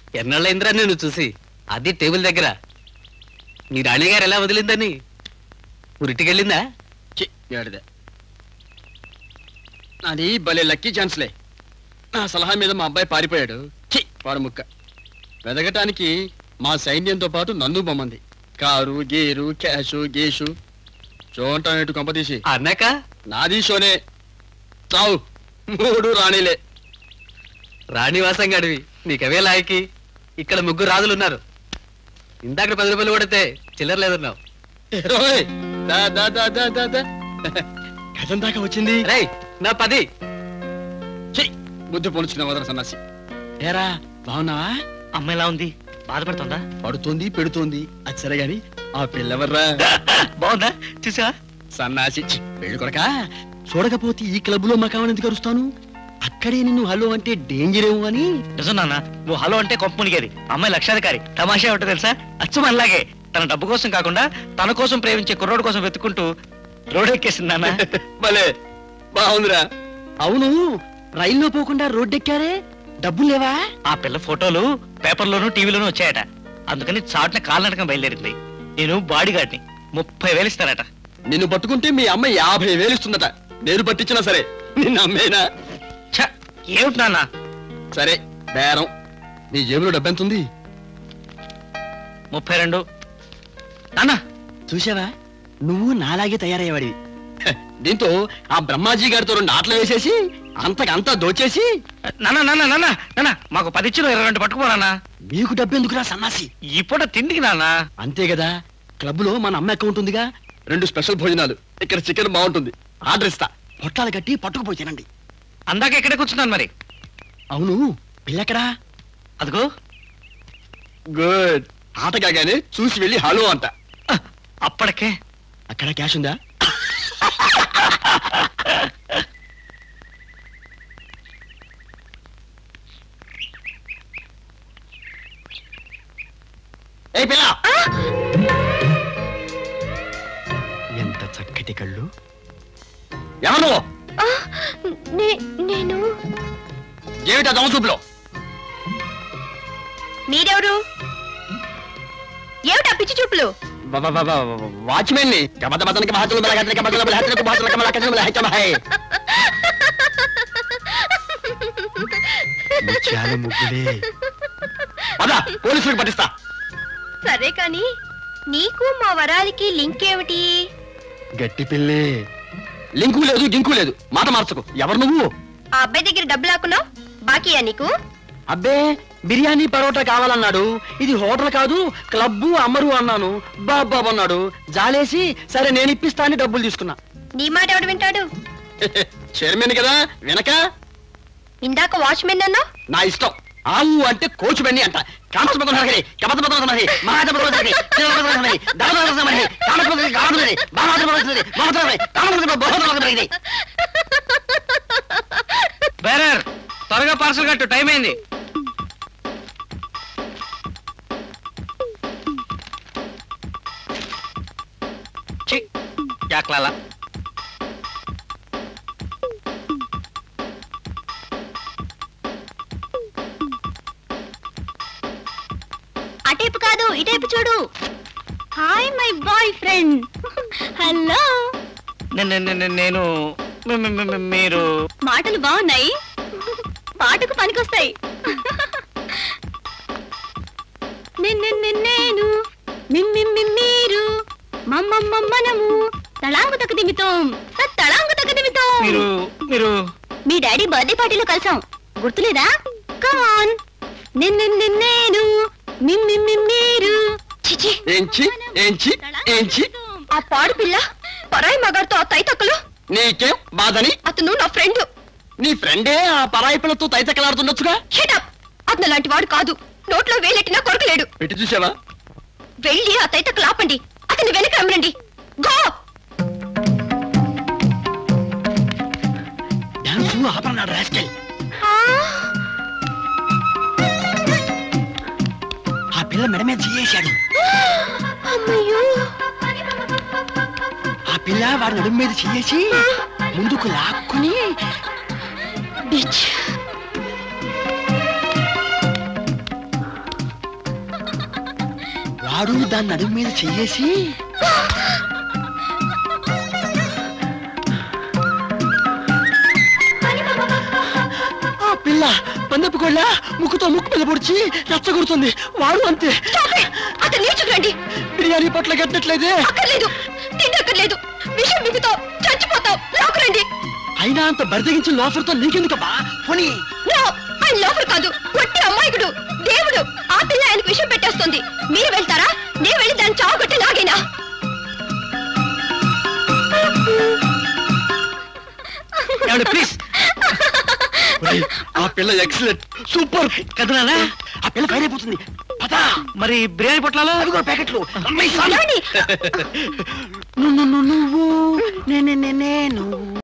ఎన్నాళ్ళైందిరా నేను చూసి అది టేబుల్ దగ్గర మీ రాణి గారు ఎలా వదిలిందని ఉరిటికెళ్ళిందా చి ఏడిదే నాది భలే లక్కీ ఛాన్స్లే నా సలహా మీద మా అబ్బాయి పారిపోయాడు చి వాడు ముక్క వెదగటానికి మా సైన్యంతో పాటు నన్ను బొమ్మంది కారు గేరు క్యాషు గేషు చూడటం కొంపతీసి అన్నాక నాది షోనే చావు మూడు రాణిలే రాణివాసం గడివి నీకవే లాయకి ఇక్కడ ముగ్గురు రాజులు ఉన్నారు ఇందాక పది రూపాయలు కొడితే చిల్లర లేదన్నావు ఏరోయ్, దా దా దా దా దా దా కథం దాకా వచ్చింది రేయ్ నా పది చి బుద్ధి పొలుచుకున్న వదల సన్నాసి ఏరా బాగున్నావా అమ్మ ఎలా ఉంది బాధపడుతుందా పడుతోంది పెడుతోంది అది సరే గాని ఆ పిల్లవర్రా బాగుందా చూసా సన్నాసి చి, పెళ్లి కొడక చూడకపోతే ఈ క్లబ్ లో మకావని ఎందుకు అరుస్తాను అక్కడే నిన్ను హలో అంటే డేంజర్ ఏమో అని నిజం నాన్న నువ్వు హలో అంటే కొంప మునిగేది అమ్మాయి లక్షాధికారి తమాషా ఉంటుంది తెలుసా అచ్చం అలాగే తన డబ్బు కోసం కాకుండా తన కోసం ప్రేమించే కుర్రోడు కోసం వెతుకుంటూ రోడ్ ఎక్కేసింది నాన్న భలే బాగుందిరా అవును రైల్లో పోకుండా రోడ్డెక్కారే డబ్బులు లేవా ఆ పిల్ల ఫోటోలు పేపర్లోను టీవీలోను వచ్చాయట అందుకని చాటున కాలినటకం బయలుదేరింది నేను బాడీగార్డ్ని ముప్పై వేలు ఇస్తానట నిన్ను పట్టుకుంటే మీ అమ్మ యాభై వేలు ఇస్తుందట నేను పట్టించినా సరే నిన్న అమ్మేనా ఛ ఏమిటి నాన్న సరే బేరం నీ జేబులో డబ్బెంత ఉంది ముప్పై రెండు నాన్న చూసావా నువ్వు నాలాగే తయారయ్యేవాడివి హ, దీంతో ఆ బ్రహ్మాజీ గారితో రెండు ఆటలు వేసేసి అంతకంతా దోచేసి నాన్న నాన్న నాన్న నాన్న మాకు పది ఇచ్చిన ఇరవై రెండు పట్టుకుపో నాన్న మీకు డబ్బెందుకురా సన్నాసి ఈ పూట తిండికి నాన్న అంతే కదా క్లబ్ లో మన అమ్మ అకౌంట్ ఉందిగా రెండు స్పెషల్ భోజనాలు ఇక్కడ చికెన్ బాగుంటుంది ఆర్డర్ ఇస్తా పొట్టాలు కట్టి పట్టుకుపోయి తినండి అందాక ఎక్కడే కూర్చున్నాను మరి అవును పిల్లెక్కడా అదిగో గుడ్ ఆట కాగానే చూసి వెళ్ళి హలో అంట అప్పటికే అక్కడ క్యాష్ ఉందా ఏ పిల్ల ఎంత చక్కటి కళ్ళు ఎవరు నువ్వు నేను ఏమిటా దొంగ చూపులో మీరెవరు ఏమిటా పిచ్చి చూపులు వాచ్మెన్ ని కబద బదనకి మహతులు బలగత్రి కబదల బలహత్రికి బాతుల కమల కజల బలహచ్చ మహై ముత్యాల ముగ్గులే పద పోలీసులకు పట్టిస్తా సరే కాని నీకు మా వరాలకి లింక్ ఏమిటి గట్టి పిల్లే లింకు లేదు గింకు లేదు మాట మార్చకు ఎవరు నువ్వు ఆ అబ్బాయి దగ్గర డబ్బు లాక్కున్నావు బాకీయా నీకు అబ్బే బిర్యానీ పరోటా కావాలన్నాడు ఇది హోటల్ కాదు క్లబ్బు అమ్మరు అన్నాను బాబాబు అన్నాడు జాలేసి సరే నేను ఇప్పిస్తా అని డబ్బులు తీసుకున్నా నీ మాట ఎవడు వింటాడు చైర్మన్ కదా వినక ఇందాక వాచ్మెన్ అన్నావు నా ఇష్టం ఆవు అంటే కోచు బండి అంట కామస్పదం హరగరి కపతపదం హరగరి మహాజపదం హరగరి శివపదం హరగరి దళపదం హరగరి కామస్పదం కామస్పదం మహాజపదం హరగరి మహాజపదం హరగరి కామస్పదం బహుదం హరగరి బేరర్ త్వరగా పార్సల్ కట్టు టైం అయింది ఛీ, యాక్లాలా అటేపు కాదు ఇటేపు చూడు hi my boy friend hello నే- నే- నే- నే- నేను మీ- మీ- మీ- మీరు మాటలు బాగున్నాయి పాటకు పనికొస్తాయి నిన్ను నిన్నేను మిమ్మి మీరు మమ్మమ్మ మనము తళాంగు తక్క దిమితాం తళాంగు తక్క దిమితాం మీరు మీరు మీ డాడీ బర్త్డే పార్టీలో కలిసాం గుర్తులేదా కమాన్ నిన్ను నిన్నేను మిమ్మి మీరు చిచి ఏంచి ఏంచి ఏంచి ఆ పాడు పిల్ల పరాయి మగాడితో ఆ తైతక్కలు నీకేం బాధని అతను నా ఫ్రెండ్ నీ ఫ్రెండే ఆ పరాయి పిల్లతో తైతకలాడుతుండొచ్చుగా షటప్ అతను లాంటి వాడు కాదు నోట్లో వేలెట్టినా కొరకలేడు పెట్టి చూసావా వెళ్ళి ఆ తైతక్కలు ఆపండి అతన్ని వెనక రమ్మనండి గో డాన్స్ ఆపన్నాడు రాస్కెల్ ఆ పిల్ల మెడ మీద చేసాడు అమ్మయ్యో ఆ పిల్ల వాడి నడుము మీద చేసి ముందుకు లాక్కుని బిచ్ వాడు దాన్ని నడుము మీద చెయ్యేసి ఆ పిల్ల పందెపు కోళ్ళ ముక్కుతో ముక్కు మీద పొడిచి రెచ్చగొడుతుంది వాడు అంతే అతను నేర్చుకురండి బిర్యానీ పట్ల కట్టినట్లయితే అక్కర్లేదు తిండక్కర్లేదు విషయం మిగుతావు చచ్చిపోతావు లాకురండి అయినా అంత బరిదగించిన లోఫర్తో నీకెందుకబ్బా పోనీ నో ఆయన లోపల కాదు ఒట్టి అమ్మాయికుడు దేవుడు ఆ పిల్ల ఆయనకు విషయం పెట్టేస్తుంది మీరు వెళ్తారా నేను వెళ్ళి దాన్ని చావగొట్టి లాగేనా ప్లీజ్ ఒరేయ్, ఆ పిల్ల ఎక్సలెంట్ సూపర్ కదనాలా ఆ పిల్ల ఫైర్ అయిపోతుంది పదా మరి బిర్యానీ పొట్లాలు అదిగో ప్యాకెట్లు అమ్మాయి ఏమండి? నువ్వు నువ్వు నేనే నేను